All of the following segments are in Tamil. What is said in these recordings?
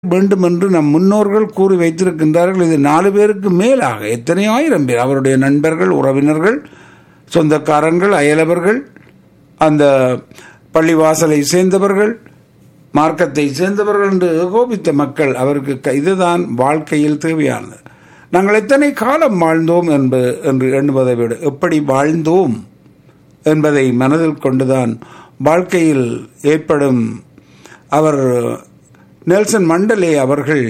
வேண்டும் என்று நம் முன்னோர்கள் கூறி வைத்திருக்கின்றார்கள் இது நாலு பேருக்கு மேலாக எத்தனை ஆயிரம் பேர் அவருடைய நண்பர்கள் உறவினர்கள் சொந்தக்காரங்கள் அயலவர்கள் அந்த பள்ளிவாசலை சேர்ந்தவர்கள் மார்க்கத்தை சேர்ந்தவர்கள் என்று கோபித்த மக்கள் அவருக்கு க- இதுதான் வாழ்க்கையில் தேவையானது நாங்கள் எத்தனை காலம் வாழ்ந்தோம் என்பது என்று எண்ணுவதை விட எப்படி வாழ்ந்தோம் என்பதை மனதில் கொண்டுதான் வாழ்க்கையில் ஏற்படும் அவர் நெல்சன் மண்டலே அவர்கள்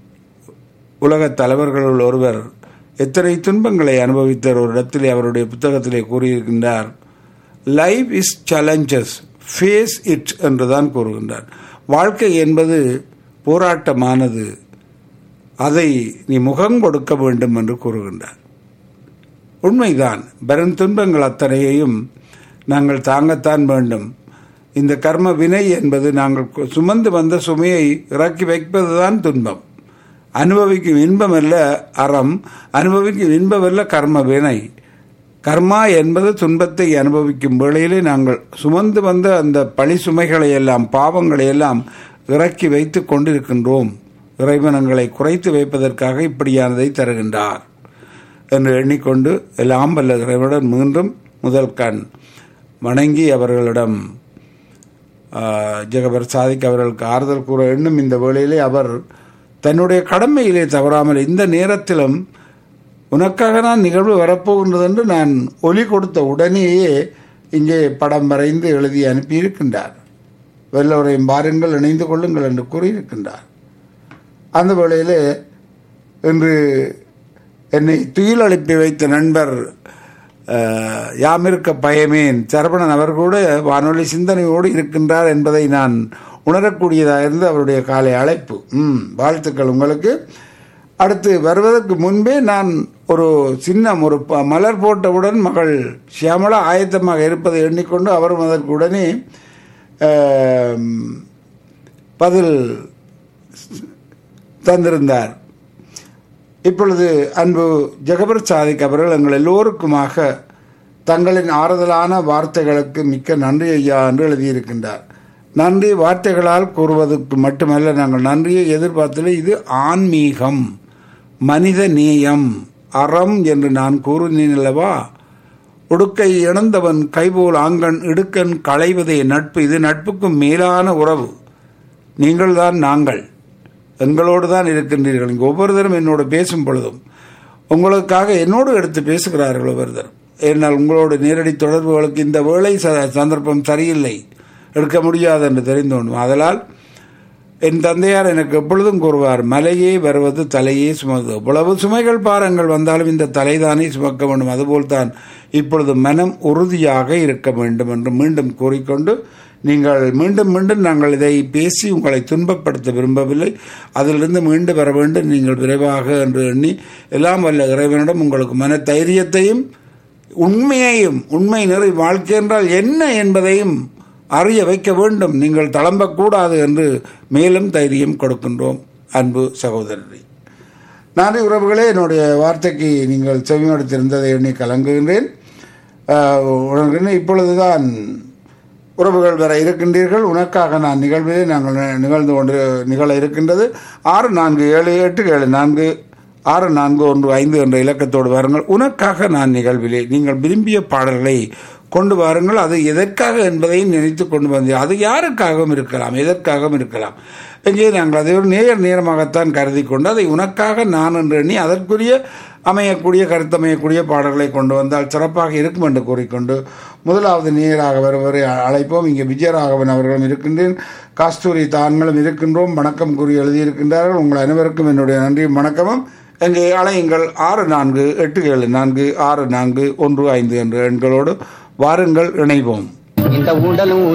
உலகத் தலைவர்களுள் ஒருவர் எத்தனை துன்பங்களை அனுபவித்த ஒரு இடத்திலே அவருடைய புத்தகத்திலே கூறியிருக்கின்றார் life is challenges face it என்றுதான் கூறுகின்றார் வாழ்க்கை என்பது போராட்டமானது அதை நீ முகம் கொடுக்க வேண்டும் என்று கூறுகின்றார் உண்மைதான் பெரும் துன்பங்கள் அத்தனையையும் நாங்கள் தாங்கத்தான் வேண்டும் இந்த கர்ம வினை என்பது நாங்கள் கு- சுமந்து வந்த சுமையை இறக்கி வைப்பதுதான் துன்பம் அனுபவிக்கும் இன்பம் அல்ல அறம் அனுபவிக்கும் இன்பம் அல்ல கர்ம வினை கர்மா என்பது துன்பத்தை அனுபவிக்கும் வேளையிலே நாங்கள் சுமந்து வந்த அந்த பழி சுமைகளை எல்லாம் பாவங்களை எல்லாம் இறக்கி வைத்து கொண்டிருக்கின்றோம் இறைவனங்களை குறைத்து வைப்பதற்காக இப்படியானதை தருகின்றார் என்று எண்ணிக்கொண்டு எல்லாம் வல்ல இறைவனுடன் மீண்டும் முதல் கண் வணங்கி அவர்களிடம் ஆ, ஜெகபர் சாதிக் அவர்களுக்கு ஆறுதல் கூற எண்ணும் இந்த வேளையிலே அவர் தன்னுடைய கடமையிலே தவறாமல் இந்த நேரத்திலும் உனக்காக நான் நிகழ்வு வரப்போகின்றது என்று நான் ஒலி கொடுத்த உடனேயே இங்கே படம் வரைந்து எழுதி அனுப்பியிருக்கின்றார் வெள்ளவரையும் பாருங்கள் இணைந்து கொள்ளுங்கள் என்று கூறியிருக்கின்றார் அந்த வேளையிலே இன்று என்னை துயில் அனுப்பி வைத்த நண்பர் அஹ், யாமிருக்க பயமேன் சரவணன் அவர் கூட வானொலி சிந்தனையோடு இருக்கின்றார் என்பதை நான் உணரக்கூடியதாக இருந்து அவருடைய காலை அழைப்பு ம் வாழ்த்துக்கள் உங்களுக்கு அடுத்து வருவதற்கு முன்பே நான் ஒரு சின்னம் ஒரு ப- மலர் போட்டவுடன் மகள் ஷியாமளா ஆயத்தமாக இருப்பதை எண்ணிக்கொண்டு அவரும் அதற்கு உடனே அஹ், பதில் தந்திருந்தார் இப்பொழுது அன்பு ஜெகபர் சாதிக் அவர்கள் எங்கள் எல்லோருக்குமாக தங்களின் ஆறுதலான வார்த்தைகளுக்கு மிக்க நன்றி ஐயா என்று எழுதியிருக்கின்றார் நன்றி வார்த்தைகளால் கூறுவதற்கு மட்டுமல்ல நாங்கள் நன்றியை எதிர்பார்த்தது இது ஆன்மீகம் மனித நேயம் அறம் என்று நான் கூறினேன் அல்லவா உடுக்கை இழந்தவன் கைபோல் ஆங்கன் இடுக்கன் களைவதே நட்பு இது நட்புக்கும் மேலான உறவு நீங்கள்தான் நாங்கள் எங்களோடு தான் இருக்கின்றீர்கள் இங்கே ஒவ்வொருத்தரும் என்னோடு பேசும் பொழுதும் உங்களுக்காக என்னோடு எடுத்து பேசுகிறார்கள் ஒவ்வொருத்தரும் ஏனால் உங்களோட நேரடி தொடர்புகளுக்கு இந்த வேளை ச- சந்தர்ப்பம் சரியில்லை எடுக்க முடியாது என்று தெரிந்து கொண்டும் அதனால் என் தந்தையார் எனக்கு எப்பொழுதும் கூறுவார் மலையே வருவது தலையே சுமது எவ்வளவு சுமைகள் பாரங்கள் வந்தாலும் இந்த தலைதானே சுமக்க வேண்டும் அதுபோல்தான் இப்பொழுது மனம் உறுதியாக இருக்க வேண்டும் என்று மீண்டும் கூறிக்கொண்டு நீங்கள் மீண்டும் மீண்டும் நாங்கள் இதை பேசி உங்களை துன்பப்படுத்த விரும்பவில்லை அதிலிருந்து மீண்டு வர வேண்டும் நீங்கள் விரைவாக என்று எண்ணி எல்லாம் வல்ல இறைவனிடம் உங்களுக்கு மன தைரியத்தையும் உண்மையையும் உண்மை நிறை வாழ்க்கை என்றால் என்ன என்பதையும் அறிய வைக்க வேண்டும் நீங்கள் தளம்பக்கூடாது என்று மேலும் தைரியம் கொடுக்கின்றோம் அன்பு சகோதரரை நன்றி உறவுகளே என்னுடைய வார்த்தைக்கு நீங்கள் செவிமடுத்திருந்ததை எண்ணி கலங்குகின்றேன் ஆஹ், உணர்கிறேன் இப்பொழுதுதான் உறவுகள் வர இருக்கின்றீர்கள் உனக்காக நான் நிகழ்விலே நாங்கள் நி- நிகழ்ந்து கொண்டு நிகழ இருக்கின்றது ஆறு நான்கு ஏழு எட்டு ஏழு நான்கு ஆறு நான்கு ஒன்று ஐந்து என்ற இலக்கத்தோடு வாருங்கள் உனக்காக நான் நிகழ்விலே நீங்கள் விரும்பிய பாடல்களை கொண்டு வாருங்கள் அது எதற்காக என்பதையும் நினைத்து கொண்டு வந்தேன் அது யாருக்காகவும் இருக்கலாம் எதற்காகவும் இருக்கலாம் இங்கே நாங்கள் அதை ஒரு நேர் நேரமாகத்தான் கருதி கொண்டு அதை உனக்காக நான் என்று எண்ணி அதற்குரிய அமையக்கூடிய கருத்தமையக்கூடிய பாடல்களை கொண்டு வந்தால் சிறப்பாக இருக்கும் என்று கூறிக்கொண்டு முதலாவது நேராக வருவரை அழைப்போம் இங்கே விஜயராகவன் அவர்களும் இருக்கின்றேன் கஸ்தூரி தாங்களும் இருக்கின்றோம் வணக்கம் கூறி எழுதியிருக்கின்றார்கள் உங்கள் அனைவருக்கும் என்னுடைய நன்றியும் வணக்கமும் இங்கே அலையுங்கள் ஆறு நான்கு எட்டு ஏழு நான்கு ஆறு நான்கு ஒன்று ஐந்து என்ற எண்களோடு வாருங்கள் இணைவோம் இந்த உடலும்